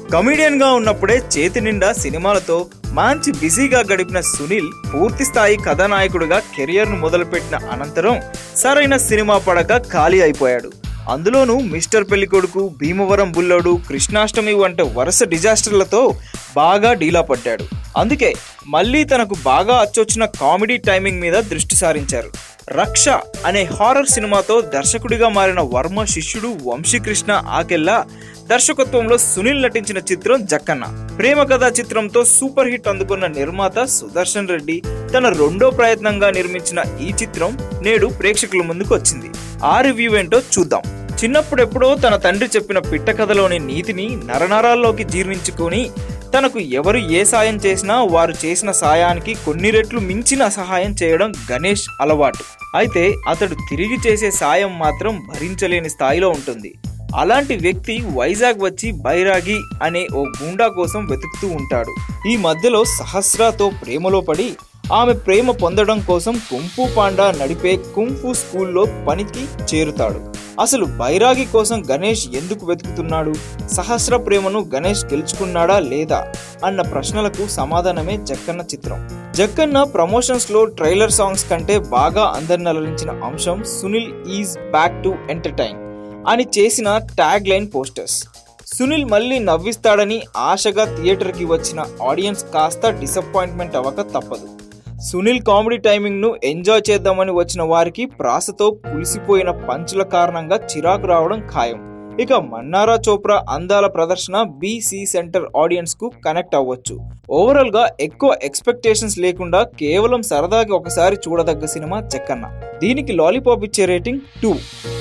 comedian గా ఉన్నప్పుడే చేతి నిండా సినిమాలతో మంచి బిజీగా గడిపిన సునీల్ పూర్తి స్థాయి కథానాయకుడిగా కెరియర్ ను మొదలుపెట్టిన అనంతరం సరైన సినిమా పడక ఖాళీ అయిపోయాడు అందులోనూ మిస్టర్ పెళ్లికొడుకు భీమవరం బుల్లోడు కృష్ణాష్టమి వంటి వరుస డిజాస్టర్లతో బాగా డీలా పడ్డాడు అందుకే మళ్ళీ తనకు బాగా అచ్చొచ్చిన కామెడీ టైమింగ్ మీద దృష్టి సారించారు రక్ష అనే హారర్ సినిమాతో దర్శకుడిగా మారిన వర్మ శిష్యుడు వంశీకృష్ణ ఆకెల్లా దర్శకత్వంలో సునీల్ నటించిన చిత్రం జక్కన్న ప్రేమ కథా చిత్రంతో సూపర్ హిట్ అందుకున్న నిర్మాత సుదర్శన్ రెడ్డి తన రెండో ప్రయత్నంగా నిర్మించిన ఈ చిత్రం నేడు ప్రేక్షకుల ముందుకు వచ్చింది ఆ రివ్యూ ఏంటో చూద్దాం చిన్నప్పుడెప్పుడో తన తండ్రి చెప్పిన పిట్ట కథలోని నీతిని నరనరాల్లోకి జీర్ణించుకొని తనకు ఎవరు ఏ సాయం చేసినా వారు చేసిన సాయానికి కొన్ని రెట్లు మించిన సహాయం చేయడం గణేష్ అలవాటు అయితే అతడు తిరిగి చేసే సాయం మాత్రం భరించలేని స్థాయిలో ఉంటుంది అలాంటి వ్యక్తి వైజాగ్ వచ్చి బైరాగి అనే ఓ గూండా కోసం వెతుకుతూ ఉంటాడు ఈ మధ్యలో సహస్రాతో ప్రేమలో పడి ఆమె ప్రేమ పొందడం కోసం కుంఫు పాండా నడిపే కుంఫు స్కూల్లో పనికి చేరుతాడు అసలు బైరాగి కోసం గణేష్ ఎందుకు వెతుకుతున్నాడు సహస్ర ప్రేమను గణేష్ గెలుచుకున్నాడా లేదా అన్న ప్రశ్నలకు సమాధానమే జక్కన్న చిత్రం జక్కన్న ప్రమోషన్స్ లో ట్రైలర్ సాంగ్స్ కంటే బాగా అందరిని అలరించిన అంశం Sunil is back to entertain అని చేసిన ట్యాగ్ లైన్ పోస్టర్స్ సునీల్ మళ్ళీ నవ్విస్తాడని ఆశగా థియేటర్కి వచ్చిన ఆడియన్స్ కాస్త డిసప్పాయింట్మెంట్ అవ్వక తప్పదు సునీల్ కామెడీ టైమింగ్ ను ఎంజాయ్ చేద్దామని వచ్చిన వారికి ప్రాసతో పులిసిపోయిన పంచుల కారణంగా చిరాకు రావడం ఖాయం ఇక మన్నారా చోప్రా అందాల ప్రదర్శన బీసీ సెంటర్ ఆడియన్స్ కు కనెక్ట్ అవ్వచ్చు ఓవరాల్ గా ఎక్కువ ఎక్స్పెక్టేషన్స్ లేకుండా కేవలం సరదాగా ఒకసారి చూడదగ్గ సినిమా చెక్కన్న దీనికి లాలీపాప్ ఇచ్చే రేటింగ్ టూ